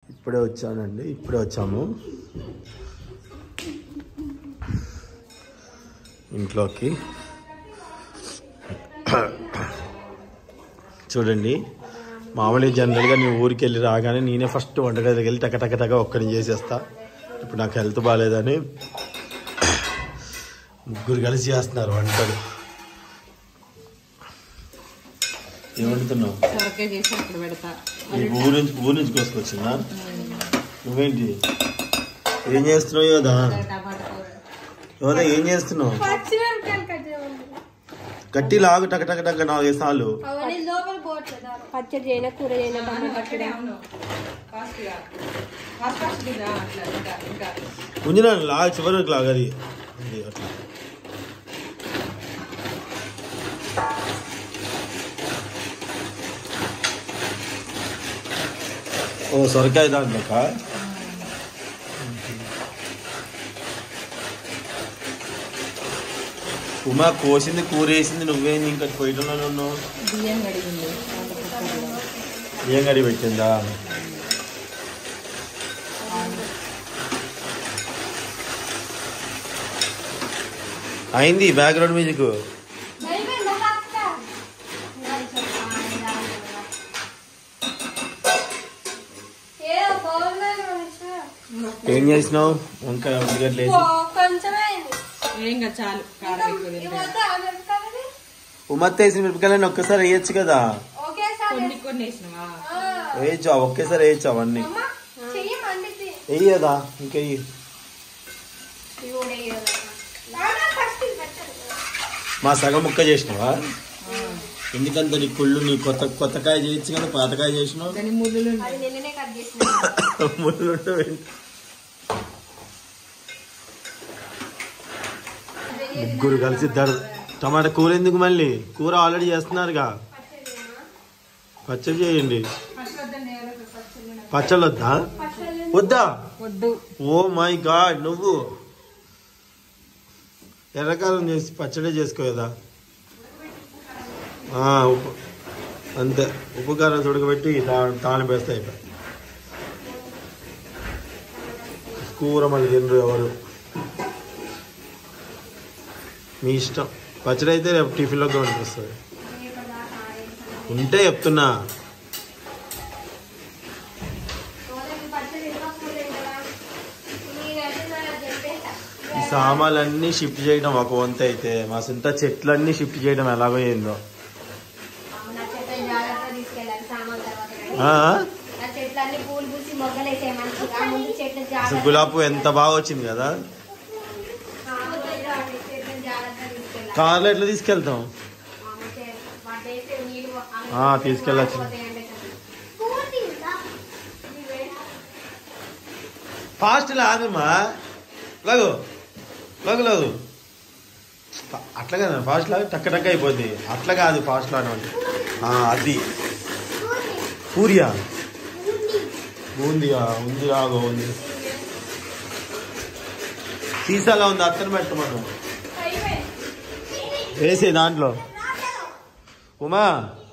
ఇప్పుడే వచ్చానండి ఇప్పుడే వచ్చాము ఇంట్లోకి చూడండి మామూలుగా జనరల్గా నేను ఊరికి వెళ్ళి రాగానే నేనే ఫస్ట్ వంటగదికి వెళ్ళి టక టక టక ఒక్కడిని చేసేస్తా ఇప్పుడు నాకు హెల్త్ బాగాలేదని ముగ్గురు కలిసి చేస్తున్నారు వంటలు ఏం వండుతున్నావు సొరకాయ చేసి అప్పుడు పెడతా ఈ ఊరు నుంచి ఊరు నుంచి కోసుకొచ్చిందా నువ్వేంటి ఏం చేస్తున్నావు యోదా టమాటా కూర యోదా ఏం చేస్తున్నావు పచ్చిమిరపకాయలు కట్ చేయాలి గట్టి లాగు టక టక టక నాలుగు సార్లు అవన్నీ లోపల పోవట్లేదు పచ్చడి చేయనా కూర చేయనా టమాటా అక్కడే అవును ఫాస్ట్గా ఫాస్ట్ ఫాస్ట్ తిన్నా అట్లా ఇంకా ఇంకా ఉంజినా లాగ చివరి వరకు లాగది అది అట్లా ఓ సొరకాయ దాంట్లోక ఉమా కోసింది కూర వేసింది నువ్వేంది ఇంకా పొయ్యటంలోనే ఉన్నావు బియ్యం కడిగింది కుక్కర్లో ఏం గడి పెట్టిందా అయింది బ్యాక్గ్రౌండ్ మ్యూజిక్ ఏదో బాగుందని ఏం చేసినావు వంకాయ ఉల్లిగడ్డలు వేసి కొంచెమే అయింది ఏం కాదు చాలు కారం ఎక్కువ తింటే. ఇవద్దా మిరపకాయలు ఉమ్మత్త వేసిన మిరపకాయలని ఒక్కసారి వేయచ్చు కదా ఒకేసారి కొన్ని కొన్ని వేసినవా వేయచ్చు ఒకేసారి వేయచ్చు అవన్నీ అమ్మ చెయ్యి మండిద్ది వెయ్యదా ఇంకెయ్యి ఫస్ట్ ఇది పెట్టాలి మా సగం ముక్క చేసినావా ఎందుకంత నీ కుళ్ళు నీ కొత్త కొత్తకాయ చేయొచ్చు కదా పాతకాయ చేసినావు దాని ముళ్ళు అది నిన్ననే కట్ చేసిన ముళ్ళుంటే వెంట- ముగ్గురు కలిసి ఇద్దరు టమాటా కూర ఎందుకు మళ్ళీ కూర ఆల్రెడీ చేస్తున్నారుగా పచ్చడి చేయండి పచ్చళ్ళు వద్దా వద్దా వద్దు ఓ మై గాడ్ నువ్వు ఎర్రకారం చేసి పచ్చడి చేసుకో కదా ఆ, ఉప్పు అంతే ఉప్పు కారం ఉడకబెట్టి తా- తాళింపు వేస్తే అయిపోయి కూర మళ్ళీ తినరు ఎవరు మీ ఇష్టం పచ్చడి అయితే రేపు టిఫిన్లోకి వస్తుంది ఉంటే చెప్తున్నా ఈ సామాన్లన్నీ షిఫ్ట్ చేయడం ఒక వంతు అయితే మా సొంత చెట్లన్నీ షిఫ్ట్ చేయడం ఎలాగో ఏందో ఆ? చెట్లన్నీ పూలు పూసి మొగ్గలేసే మంచిగా ఆ ముందు చెట్లు అసలు జాగ్రత్త గులాబీ పువ్వు ఎంత బాగా వచ్చింది కదా చెట్లు జాగ్రత్త తీసుకెళ్ళాలి కార్లో ఎట్లా తీసుకెళ్తాం వాటైతే నీళ్ళు ఆ, తీసుకెళ్ళొచ్చు. ఫాస్ట్ లాగమ్మా లాగు లాగు లాగు అట్లా కదా ఫాస్ట్ లాగా టక్క టక్క అయిపోద్ది అట్లా కాదు ఫాస్ట్ లాగా అది పూరియా బూందియా ఉంది రాగో ఉంది సీసాలో ఉంది అత్తను పెట్టమను వేసే దాంట్లో ఉమా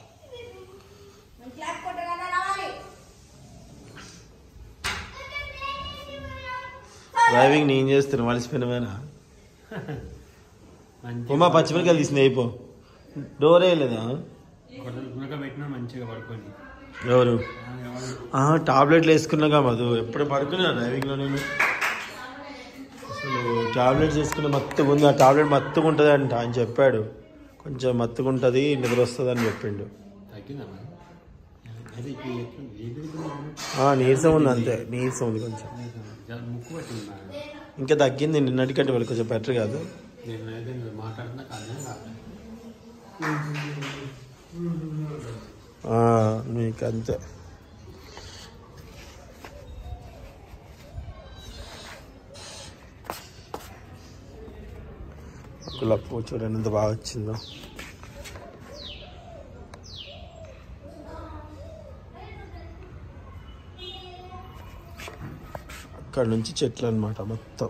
డ్రైవింగ్ నేను చేస్తున్నా మలిసిపోయినవేనా ఉమా పచ్చిమిరకాయలు తీసింది అయిపో డోర్ వేయలేదా ఉడకబెట్టినా మంచిగా పడుకొని ఎవరు టాబ్లెట్లు వేసుకున్నాగా మధు ఎప్పుడు పడుకున్నా డ్రైవింగ్లో నేను అసలు టాబ్లెట్స్ వేసుకున్న మత్తుగా ఉంది ఆ టాబ్లెట్ మత్తుగా ఉంటుంది అంట ఆయన చెప్పాడు కొంచెం మత్తుగా ఉంటుంది నిద్ర వస్తుంది అని చెప్పిండు తగ్గిందా మరి? అదే ఇప్పుడు ఎట్లా- ఎదురుగా ఉంది. ఆ, నీరసం ఉంది అంతే నీరసం ఉంది కొంచెం జర ముక్కు పట్టింది నాకు. ఇంకా తగ్గింది నిన్నటికంటే వాళ్ళు కొంచెం బెటర్ కాదు నేను అయితే మీరు మాట్లాడుతున్నా కాదు కాదు ఆ, మీకు అంతే గులాబ్ పువ్వు చూడండి ఎంత బాగా వచ్చిందో అక్కడ నుంచి చెట్లు అనమాట మొత్తం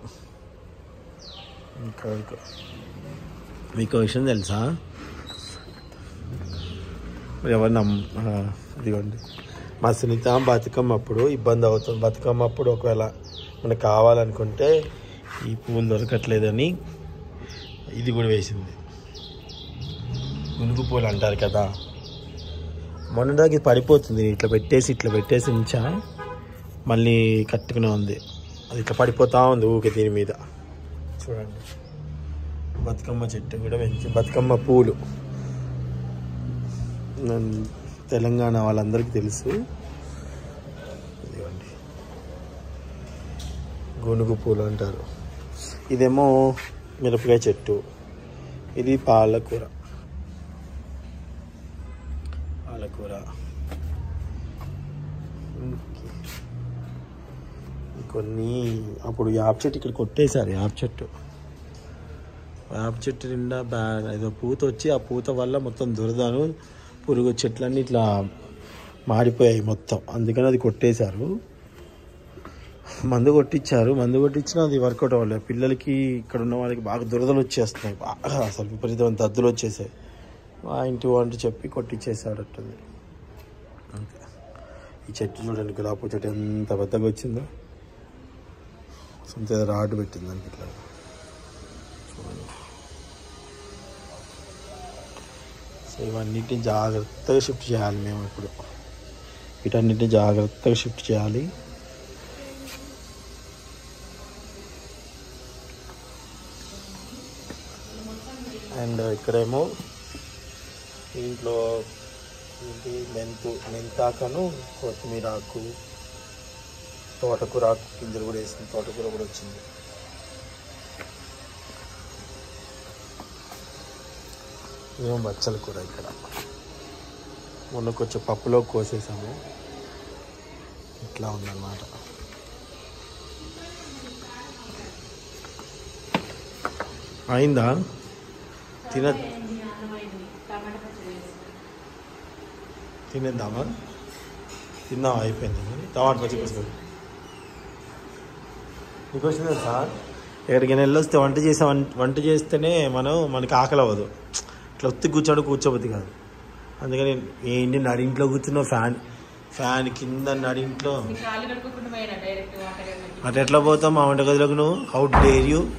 ఇంకా ఇంకా మీకు ఒక విషయం తెలుసా ఎవరు నమ్ ఆ, ఇదిగోండి మా సునీత బతుకమ్మ అప్పుడు ఇబ్బంది అవుతుంది బతుకమ్మ అప్పుడు ఒకవేళ మనకు కావాలనుకుంటే ఈ పువ్వులు దొరకట్లేదని ఇది కూడా వేసింది గునుగు పూలు అంటారు కదా మొన్నదాకా ఇది పడిపోతుంది ఇట్లా పెట్టేసి ఇట్లా పెట్టేసి ఉంచా మళ్ళీ కట్టుకునే ఉంది అది ఇట్లా పడిపోతా ఉంది ఊకే దీని మీద చూడండి బతుకమ్మ చెట్టు కూడా పెంచి బతుకమ్మ పూలు నన్ను తెలంగాణ వాళ్ళందరికీ తెలుసు ఇదిగోండి గునుగు పూలు అంటారు ఇదేమో మిరపకాయ చెట్టు ఇది పాలకూర పాలకూర ఇంకే- కొన్ని అప్పుడు యాప చెట్టు ఇక్కడ కొట్టేశారు యాప చెట్టు వేప చెట్టు నిండా బ్యా ఏదో పూత వచ్చి ఆ పూత వల్ల మొత్తం దురదను పురుగు చెట్లన్నీ ఇట్లా మాడిపోయాయి మొత్తం అందుకని అది కొట్టేశారు మందు కొట్టించారు మందు కొట్టించినా అది వర్కౌట్ అవ్వలేదు పిల్లలకి ఇక్కడ ఉన్న వాళ్ళకి బాగా దురదలు వచ్చేస్తున్నాయి బాగా అసలు విపరీతమైన దద్దులు వచ్చేసాయి మా ఇంటి వంట చెప్పి కొట్టించేసాడట్టుంది అంతే ఈ చెట్టు చూడండి గులాబీ చెట్టు ఎంత పెద్దగా వచ్చిందో సొంత రాడ్ పెట్టింది దానికి ఇట్లా సో ఇవన్నిటిని జాగ్రత్తగా షిఫ్ట్ చేయాలి మేము ఇప్పుడు వీటన్నిటిని జాగ్రత్తగా షిఫ్ట్ చేయాలి అండ్ ఇక్కడేమో ఇంట్లో ఏంటి మెంతు మెంతాకను కొత్తిమీర ఆకు తోటకూర ఆకు గింజలు కూడా వేసింది తోటకూర కూడా వచ్చింది ఇదేమో బచ్చల కూర ఇక్కడ మొన్న కొంచెం పప్పులో కోసేసాము ఇట్లా ఉందన్నమాట అయిందా తిన తినేద్దామా తిన్నావా అయిపోయింది టమాటా పచ్చి పుస్తకం నీకు వచ్చిందా సార్ ఎక్కడికైనా వెళ్ళొస్తే వంట చేసే వం- వంట చేస్తేనే మనం మనకి ఆకలి అవ్వదు ఇట్లా ఒత్తి కూర్చోడు కూర్చోబుద్ది కాదు అందుకని ఏంటి నడింట్లో కూర్చున్న ఫ్యాన్ ఫ్యాన్ కింద నడింట్లో మీ కాళ్ళు కడుక్కోకుండా పోయినా డైరెక్ట్ వంటగదిలోకి అటు ఎట్లా పోతాం మా వంటగదిలోకి నువ్వు హౌ డేర్ యూ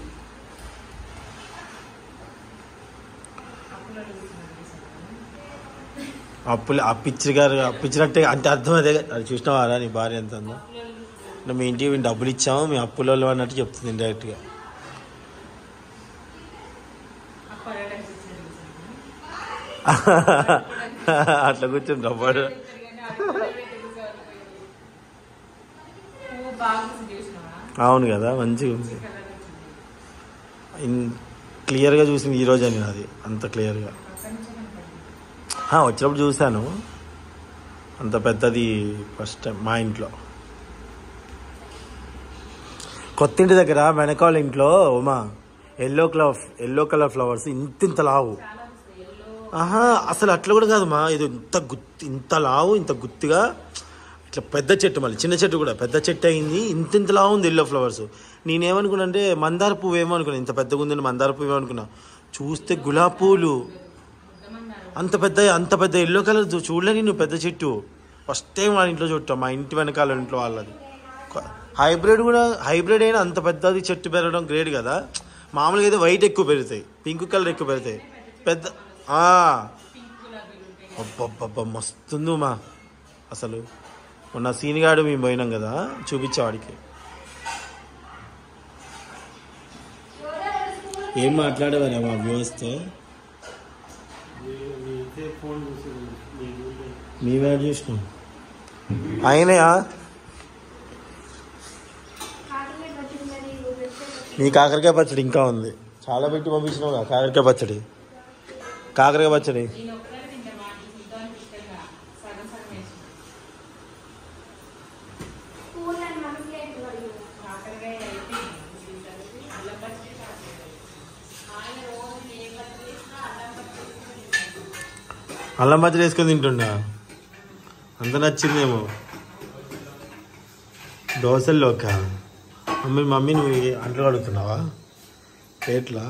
అప్పులు అప్పిచ్చి గారు అప్పించినట్టే అంటే అర్థం అదే కదా. అది చూసినావారా నీ భార్య ఎంత ఉందో అంటే మీ ఇంటికి మేము డబ్బులు ఇచ్చాము మీ అప్పుల వాళ్ళు అన్నట్టు చెప్తుంది డైరెక్ట్గా అప్పడానికి అట్లా కూర్చొని రవ్వాడు పువ్వు బాగా చూసినావా అవును కదా మంచిగా ఉంది ఇన్ క్లియర్గా చూసింది ఈ రోజు అని అది అంత క్లియర్గా అక్కడి నుంచే కనపడింది ఆ, వచ్చినప్పుడు చూశాను అంత పెద్దది ఫస్ట్ టైం మా ఇంట్లో కొత్త ఇంటి దగ్గర వెనకాల ఇంట్లో Uma yellow colour yellow colour flowers ఇంత ఇంత లావు ఆహా అసలు అట్లా కూడా కాదు మా ఇది ఇంత గుత్తి ఇంత లావు ఇంత గుత్తిగా ఇట్లా పెద్ద చెట్టు మళ్ళీ చిన్న చెట్టు కూడా పెద్ద చెట్టు అయింది ఇంత ఇంత లావు ఉంది ఎల్లో ఫ్లవర్స్ నేనేమనుకున్నా అంటే మందార పువ్వు ఏమో అనుకున్నా ఇంత పెద్దగా ఉందని మందార పువ్వు ఏమో అనుకున్నా చూస్తే గులాబీ పూలు అంత పెద్ద అంత పెద్ద ఎల్లో కలర్ చూ- చూడలే నేను పెద్ద చెట్టు ఫస్ట్ టైం వాళ్ళ ఇంట్లో చుట్టాం మా ఇంటి వెనకాల ఇంట్లో వాళ్ళది హైబ్రిడ్ కూడా హైబ్రిడ్ అయినా అంత పెద్దది చెట్టు పెరగడం గ్రేట్ కదా మామూలుగా అయితే వైట్ ఎక్కువ పెరుగుతాయి పింక్ కలర్ ఎక్కువ పెరుగుతాయి పెద్ద ఆ. అబ్బబ్బబ్బా మస్తుంది మా అసలు మొన్న సీనిగాడు మేము పోయినాం కదా చూపించేవాడికి ఏం మాట్లాడేవారు మా వ్యూవర్స్తో ఫోన్ చూసి మేమే చూసినాం అయినాయా కాకినాడ వచ్చిందని పెడితే నీ కాకరకాయ పచ్చడి ఇంకా ఉంది చాలా పెట్టి పంపించినావు కదా కాకరకాయ పచ్చడి కాకరకాయ పచ్చడి నేను ఒక్కడే తింటా వాటి చూద్దానికి ఇష్టంగా సగం సగం వేసి పూలని మనసులో ఎట్టు పడి కాకరకాయ అయిపోయింది చూసానికి అల్లం పచ్చడి కాకరకాయ. ఆయన రోజు ఏ పచ్చడి చేసినా అల్లం పచ్చడి వేసుకొని అల్లం పచ్చడి వేసుకొని తింటుండా అంత నచ్చిందేమో దోశల్లోక మమ్మీ మమ్మీ నువ్వు ఏ- అంట్లు కడుగుతున్నావా పేట్లా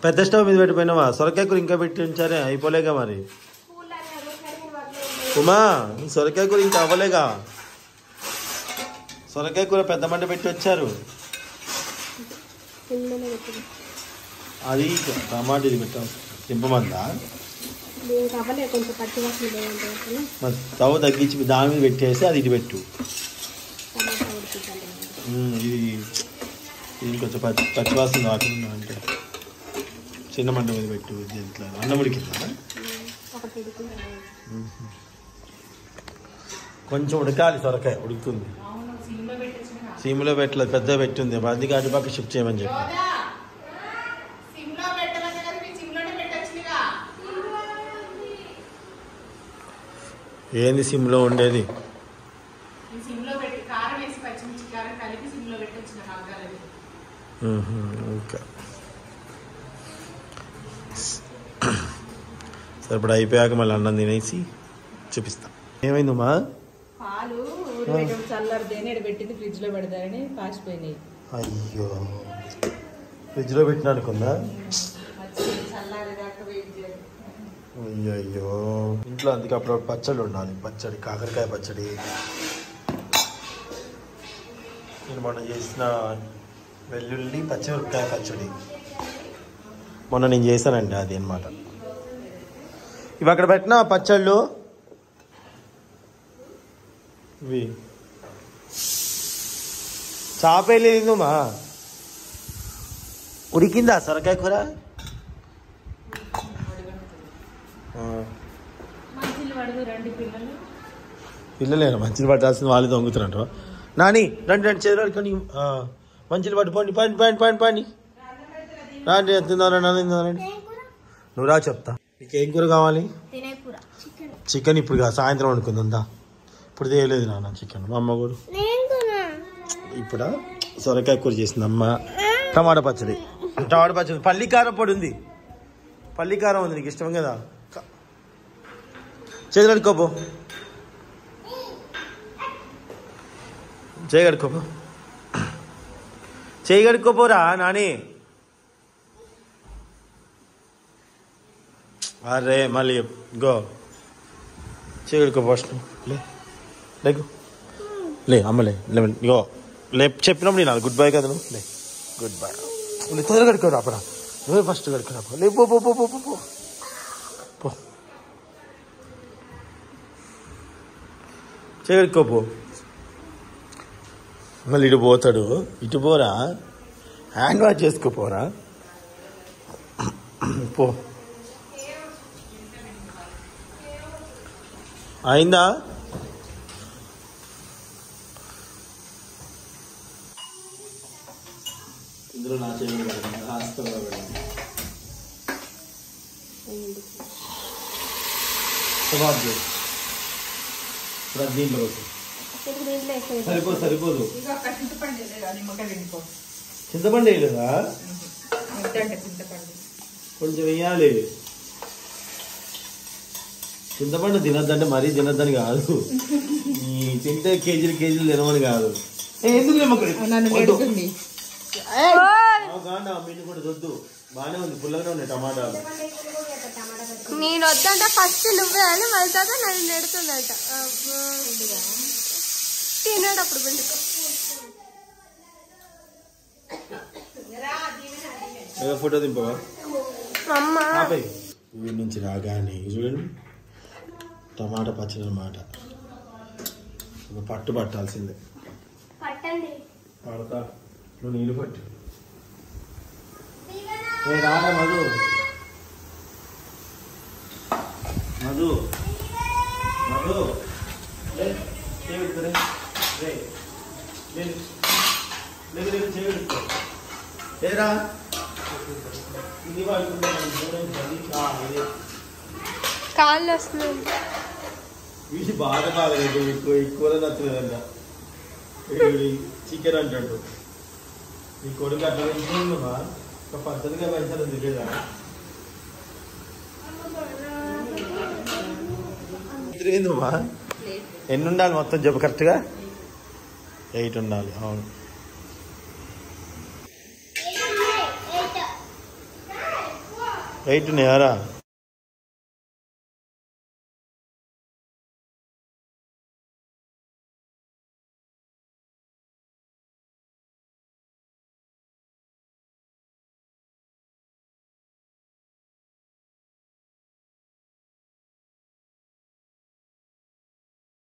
పెద్ద స్టవ్ మీద పెట్టిపోయినావా సొరకాయ కూర ఇంకా పెట్టి ఉంచారే అయిపోలేగా మరి స్కూల్లో అన్నారు కానీ వాళ్ళు ఉమా నీ సొరకాయ కూర ఇంకా అవ్వలేగా సొరకాయ కూర పెద్ద మంట పెట్టి వచ్చారు పిల్లలు పెట్టింది అది టమాటా ఇది పెట్టాం దింపమందా దీనికి అవ్వలేదు కొంచెం పచ్చి వాసన బాగుంటుంది మరి తవ్వ తగ్గించి దాని మీద పెట్టేసి అది ఇటు పెట్టు టమాటా ఉడికించాలి ఉమ్, ఇది ఇది కొంచెం పచ్చి పచ్చివాసన రాకుండా అంటే చిన్న మంట మీద పెట్టు దీంట్లో అన్నం ఉడికిందా ఒకటి ఉడికింది కొంచెం ఉడకాలి సొరకాయ ఉడుకుతుంది అవును సినిమా పెట్టొచ్చిన సీములో పెట్టలేదు పెద్ద పెట్టింది అందుకే అటుపక్క షిఫ్ట్ చేయమని చెప్పి యోదా సిమ్లో పెట్టలేదు కదా మీ సిమ్లోనే పెట్టొచ్చుగా ఏంది సిమ్లో ఉండేది ఈ సిమ్లో పెట్టి కారం వేసి పచ్చిమిర్చి కారం కలిపి సిమ్లో పెట్టొచ్చిన మగ్గాలని మ్మ్. ఇంకా సరే ఇప్పుడు అయిపోయాక మళ్ళీ అన్నం తినేసి చూపిస్తా ఏమైందమ్మా పాలు ఊరివేయడం చల్లారితేనే ఇక్కడ పెట్టింది ఫ్రిడ్జ్ లో పెడతారని పాసిపోయినాయి అయ్యో ఫ్రిడ్జ్లో పెట్టిన అనుకుందా వచ్చి చల్లారేదాకా వెయిట్ చేయాలి అయ్యో అయ్యో ఇంట్లో అందుకే అప్పుడు పచ్చడి ఉండాలి పచ్చడి కాకరకాయ పచ్చడి నేను మొన్న చేసిన వెల్లుల్లి పచ్చిమిరపకాయ పచ్చడి మొన్న నేను చేశానండి అది అన్నమాట ఇవి అక్కడ పెట్టిన పచ్చళ్ళు ఇవి చాపేలేదు మా ఉడికిందా సొరకాయ కూర ఆ. మంచిలు పడదు రెండు పిల్లలు పిల్లలేరు మంచిలు పట్టాల్సింది వాళ్ళు దొంగతున్నట్టు నాని రండి రండి చేతులు పట్టుకొని ఆ, మంచిలు పట్టుకోండి పండి పండి పండి పండి రండి తిందారండి అది తిందారండి నువ్వు రా చెప్తా నీకు ఏం కూర కావాలి తినే కూర చికెన్ చికెన్ ఇప్పుడు కాదు, సాయంత్రం వండుకుందా ఇప్పుడు తేయలేదు నాన్న చికెన్ మా అమ్మ కూడా నేను కూడా ఇప్పుడు సొరకాయ కూర చేసింది అమ్మ టమాటా పచ్చడి టమాటా పచ్చడి పల్లి కారం పొడి ఉంది పల్లి కారం ఉంది నీకు ఇష్టం కదా క- చేతులు కడుక్కోపో చేయి కడుక్కోపో చేయి కడుక్కోపోరా నాని అరే మళ్ళీ గో చేయి కడుక్కో ఫస్ట్ లే లేకు లే అమ్మలే లే ఇగో లే చెప్పినప్పుడు నేను గుడ్ బై కదా నువ్వు లే గుడ్ బై లే తొందరగా కడుక్కో రాపరా నువ్వే ఫస్ట్ కడుక్కో రాపరా లే పో పో పో పో పో పో పో చేయడుకో పో మళ్ళీ ఇటు పోతాడు ఇటు పోరా హ్యాండ్ వాష్ చేసుకోపోరా పో అయిందా ఇందులో నా చేయండి హాస్పిటల్లో పెట్టండి కబాబ్ చేసి ఇప్పుడు అది దీంట్లో పెట్టు. ఇప్పుడు దీంట్లో వేసేది సరిపోదు సరిపోదు ఇక ఒక్క చింతపండు వేసేది నిమ్మకాయ వెనుకో చింతపండు వేయలేదా వద్దంటే చింతపండు కొంచెం వేయాలి చింతపండు తినొద్దంటే మరీ తినొద్దని కాదు ఈ తింటే కేజీలు కేజీలు తినమని కాదు ఏ, ఎందుకు నిమ్మకాయ? నన్ను వద్దు. పెడుతుంది ఆ కాండ ఆ మిండి కూడా వద్దు బాగానే ఉంది పుల్లగానే ఉన్నాయి టమాటాలు టమాటా పచ్చడి నేను వద్దంట ఫస్ట్ నువ్వే అని మళ్ళీ తర్వాత నన్ను నెడుతుందంట అబ్బో. తిన్నాడు అప్పుడు పిండుకో ఏదో ఫోటో దింపవా అమ్మ ఆపే ఊరి నుంచి రాగానే ఇవి చూడండి టమాటా పచ్చడి అన్నమాట ఒక పట్టు పట్టాల్సిందే పట్టండి పడతా నువ్వు నీళ్ళు పట్టు ఏ రాగా మధు మధు మధు లే, చేయి పెట్టుకో రే. రే. లే. లేదు లేదు చేయి పెట్టుకో లేరా ఇది పడుకుంటాను చూడండి అది ఆ, ఇదే. కాళ్ళు వస్తుంది వీటి బాధ కాలేదు ఎక్కువ ఎక్కువ నచ్చలేదంట చికెన్ అంటాడు నీ కొడుకు అట్లా పెంచుకుంటున్నా ఒక పద్ధతిగా పెంచాలని తెలియదా ఏందమ్మా ఎన్ని ఉండాలి మొత్తం చెప్పు కరెక్ట్గా ఎయిట్ ఉండాలి అవును రైట్ ఉన్నాయారా